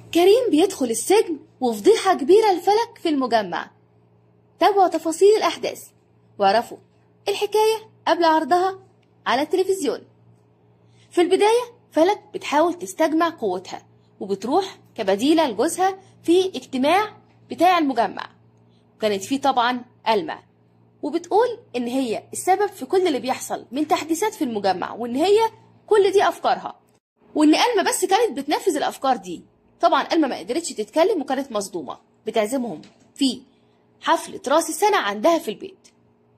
كريم بيدخل السجن وفضيحة كبيرة لفلك في المجمع تابعوا تفاصيل الأحداث واعرفوا الحكاية قبل عرضها على التلفزيون في البداية فلك بتحاول تستجمع قوتها وبتروح كبديلة لجوزها في اجتماع بتاع المجمع وكانت فيه طبعا ألمة وبتقول إن هي السبب في كل اللي بيحصل من تحديثات في المجمع وإن هي كل دي أفكارها وإن ألمة بس كانت بتنفذ الأفكار دي طبعا ألمة ما قدرتش تتكلم وكانت مصدومة بتعزمهم في حفلة راس السنة عندها في البيت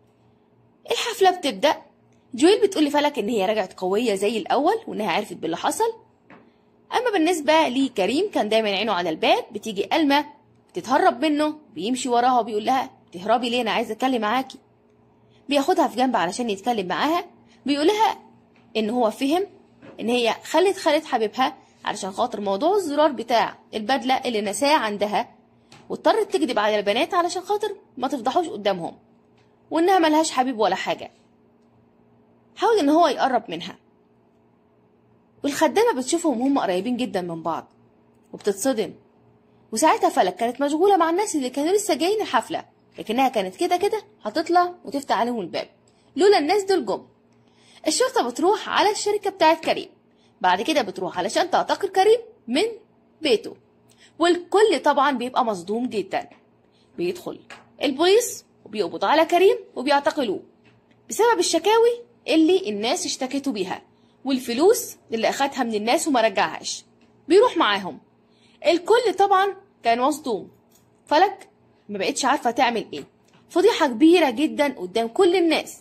الحفلة بتبدأ جويل بتقول لفلك إن هي رجعت قوية زي الأول وإنها عرفت باللي حصل أما بالنسبة لكريم كان دايما عينه على الباب بتيجي ألمة بتتهرب منه بيمشي وراها وبيقول لها تهربي ليه أنا عايز أتكلم معاكي بياخدها في جنب علشان يتكلم معاها بيقول لها إن هو فهم إن هي خلت خالد حبيبها علشان خاطر موضوع الزرار بتاع البدلة اللي نساه عندها واضطرت تكذب على البنات علشان خاطر ما تفضحوش قدامهم وإنها ملهاش حبيب ولا حاجة حاول إن هو يقرب منها والخدامة بتشوفهم وهم قريبين جدا من بعض وبتتصدم وساعتها فلك كانت مشغولة مع الناس اللي كانوا لسه جايين الحفلة لكنها كانت كده كده هتطلع وتفتح عليهم الباب لولا الناس دول جم الشرطة بتروح على الشركة بتاعت كريم بعد كده بتروح علشان تعتقل كريم من بيته والكل طبعا بيبقى مصدوم جدا بيدخل البوليس وبيقبض على كريم وبيعتقلوه بسبب الشكاوي اللي الناس اشتكته بيها والفلوس اللي أخدها من الناس وما رجعهاش بيروح معاهم الكل طبعا كان مصدوم فلك ما بقتش عارفة تعمل ايه فضيحة كبيرة جدا قدام كل الناس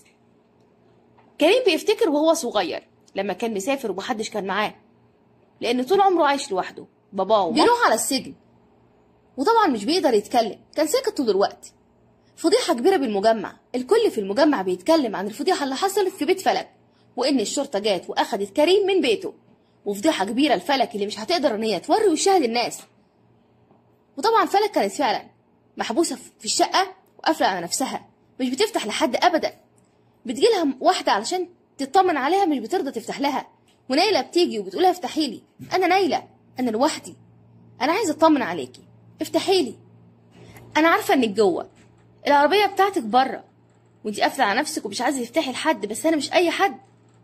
كريم بيفتكر وهو صغير لما كان مسافر ومحدش كان معاه لأن طول عمره عايش لوحده باباه ومامته بيروح على السجن وطبعا مش بيقدر يتكلم كان ساكت طول الوقت فضيحة كبيرة بالمجمع الكل في المجمع بيتكلم عن الفضيحة اللي حصلت في بيت فلك وإن الشرطة جات وأخدت كريم من بيته وفضيحة كبيرة لفلك اللي مش هتقدر إن هي توري وشها للناس وطبعا فلك كانت فعلا محبوسة في الشقة وقافلة على نفسها مش بتفتح لحد أبدا بتجيلها واحدة علشان تطمن عليها مش بترضى تفتح لها ونايلة بتيجي وبتقولها افتحي لي أنا نايلة أنا لوحدي أنا عايزة أطمن عليكي افتحي لي أنا عارفة إنك جوه العربية بتاعتك بره وانتي قافلة على نفسك ومش عايزة تفتحي لحد بس أنا مش أي حد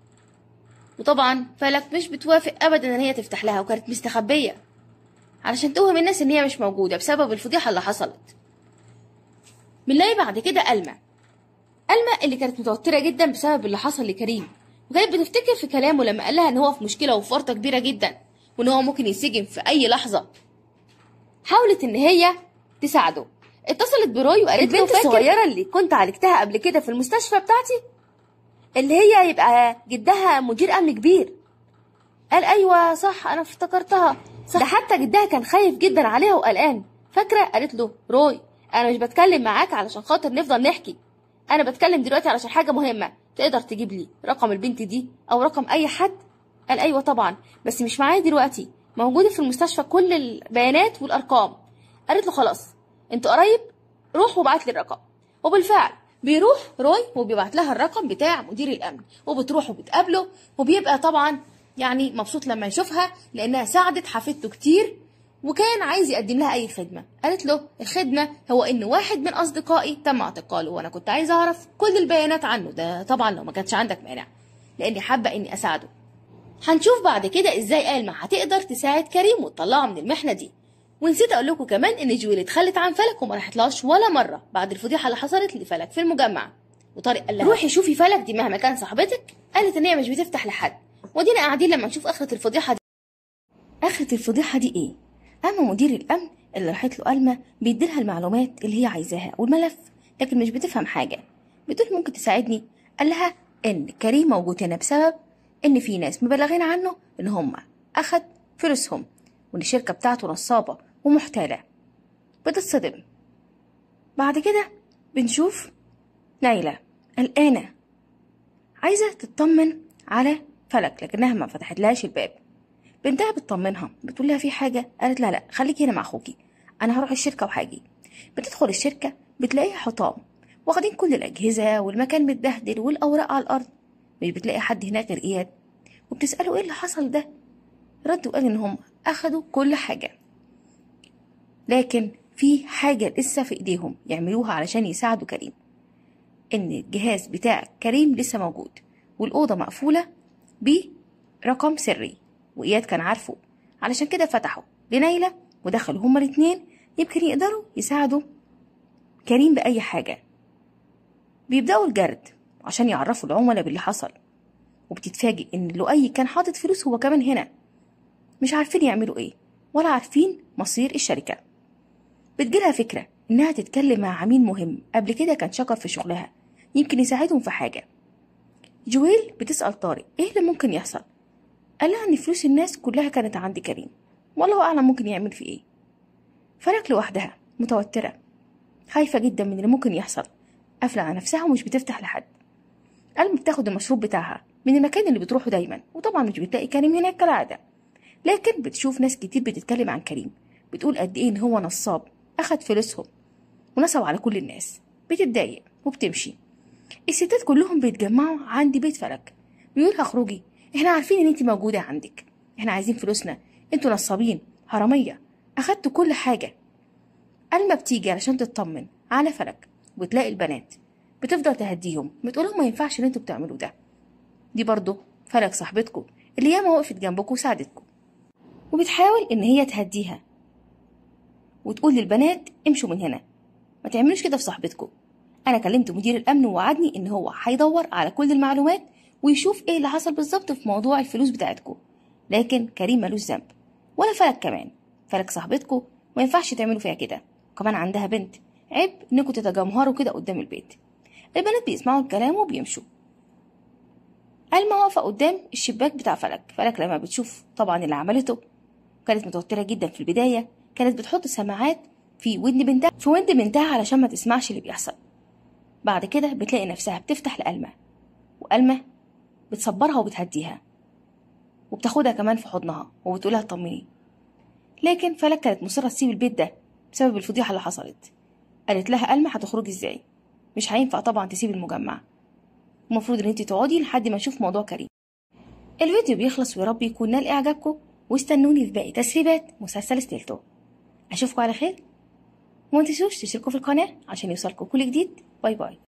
وطبعا فلك مش بتوافق أبدا إن هي تفتح لها وكانت مستخبية علشان توهم الناس إن هي مش موجودة بسبب الفضيحة اللي حصلت بنلاقي بعد كده ألمة ألمة اللي كانت متوترة جدا بسبب اللي حصل لكريم وكانت بتفتكر في كلامه لما قال لها إن هو في مشكلة وفي ورطة كبيرة جدا وإن هو ممكن ينسجن في أي لحظة حاولت إن هي تساعده اتصلت بروي وقالت له البنت الصغيرة اللي كنت عالجتها قبل كده في المستشفى بتاعتي اللي هي يبقى جدها مدير أمن كبير قال أيوة صح أنا افتكرتها صح ده حتى جدها كان خايف جدا عليها وقلقان فاكرة قالت له روي أنا مش بتكلم معاك علشان خاطر نفضل نحكي أنا بتكلم دلوقتي علشان حاجة مهمة تقدر تجيب لي رقم البنت دي أو رقم أي حد قال أيوة طبعا بس مش معايا دلوقتي موجودة في المستشفى كل البيانات والأرقام قالت له خلاص انت قريب روح وابعت لي الرقم وبالفعل بيروح روي وبيبعت لها الرقم بتاع مدير الامن وبتروح وبتقابله وبيبقى طبعا يعني مبسوط لما يشوفها لانها ساعدت حفيدته كتير وكان عايز يقدم لها اي خدمه قالت له الخدمه هو ان واحد من اصدقائي تم اعتقاله وانا كنت عايزه اعرف كل البيانات عنه ده طبعا لو ما كانش عندك مانع لاني حابه اني اساعده هنشوف بعد كده ازاي ألمة هتقدر تساعد كريم وتطلعه من المحنه دي ونسيت اقول لكم كمان ان جويل اتخلت عن فلك وما راحتلهاش ولا مره بعد الفضيحه اللي حصلت لفلك في المجمع وطارق قال لها روحي شوفي فلك دي مهما كان صاحبتك قالت ان هي مش بتفتح لحد ودينا قاعدين لما نشوف اخره الفضيحه دي اخره الفضيحه دي ايه اما مدير الامن اللي راحت له ألمة بيديلها المعلومات اللي هي عايزاها والملف لكن مش بتفهم حاجه بتقول ممكن تساعدني قال لها ان كريم موجود هنا بسبب ان في ناس مبلغين عنه ان هم اخد فلوسهم وان الشركه بتاعته نصابه ومحتالة بتتصدم بعد كده بنشوف نايلة قلقانة عايزة تطمن على فلك لكنها ما فتحتلهاش الباب بنتها بتطمنها بتقول لها في حاجة قالت لا لا خليكي هنا مع أخوكي أنا هروح الشركة وهاجي بتدخل الشركة بتلاقيها حطام واخدين كل الأجهزة والمكان متبهدل والأوراق على الأرض مش بتلاقي حد هناك غير إياد وبتسأله إيه اللي حصل ده رد وقال إن هم أخدوا كل حاجة لكن في حاجة لسه في إيديهم يعملوها علشان يساعدوا كريم إن الجهاز بتاع كريم لسه موجود والأوضة مقفولة برقم سري وإياد كان عارفه علشان كده فتحوا لنيلة ودخلوا هما الاتنين يمكن يقدروا يساعدوا كريم بأي حاجة بيبدأوا الجرد عشان يعرفوا العملاء باللي حصل وبتتفاجئ إن لؤي كان حاطط فلوس هو كمان هنا مش عارفين يعملوا إيه ولا عارفين مصير الشركة بتجيلها فكرة إنها تتكلم مع عميل مهم قبل كده كان شكر في شغلها يمكن يساعدهم في حاجة جويل بتسأل طارق إيه اللي ممكن يحصل قال لها إن فلوس الناس كلها كانت عند كريم والله أعلم ممكن يعمل في إيه فرق لوحدها متوترة خايفة جدا من اللي ممكن يحصل قافلة على نفسها ومش بتفتح لحد قلب بتاخد المشروب بتاعها من المكان اللي بتروحه دايما وطبعا مش بتلاقي كريم هناك كالعادة لكن بتشوف ناس كتير بتتكلم عن كريم بتقول قد ايه ان هو نصاب اخد فلوسهم ونصب على كل الناس بتتضايق وبتمشي الستات كلهم بيتجمعوا عند بيت فلك بيقولها اخرجي احنا عارفين ان انت موجودة عندك احنا عايزين فلوسنا انتوا نصابين حرامية اخدتوا كل حاجة ألما بتيجي علشان تطمن على فلك وتلاقي البنات بتفضل تهديهم بتقولهم ما ينفعش اللي انتوا بتعملوه ده دي برضه فلك صاحبتكم اللي ياما وقفت جنبكم وساعدتكم وبتحاول ان هي تهديها وتقول للبنات امشوا من هنا ما تعملوش كده في صاحبتكم انا كلمت مدير الامن ووعدني ان هو هيدور على كل المعلومات ويشوف ايه اللي حصل بالظبط في موضوع الفلوس بتاعتكم لكن كريم ملوش ذنب ولا فلك كمان فلك صاحبتكم ما ينفعش تعملوا فيها كده وكمان عندها بنت عيب انكم تتجمهروا كده قدام البيت البنات بيسمعوا الكلام وبيمشوا ألما واقفة قدام الشباك بتاع فلك فلك لما بتشوف طبعا اللي عملته كانت متوترة جدا في البداية كانت بتحط سماعات في ودن بنتها في ودن بنتها علشان ما تسمعش اللي بيحصل بعد كده بتلاقي نفسها بتفتح لألمة وألمة بتصبرها وبتهديها وبتاخدها كمان في حضنها وبتقولها طمني لكن فلك كانت مصرة تسيب البيت ده بسبب الفضيحة اللي حصلت قالت لها ألمة هتخرجي ازاي مش هينفع طبعا تسيب المجمع المفروض ان انت تقعدي لحد ما اشوف موضوع كريم الفيديو بيخلص ويا رب يكون نال اعجابكم واستنوني في باقي تسريبات مسلسل ستيلتو اشوفكم على خير وما تنسوش تشتركوا في القناه عشان يوصلكم كل جديد باي باي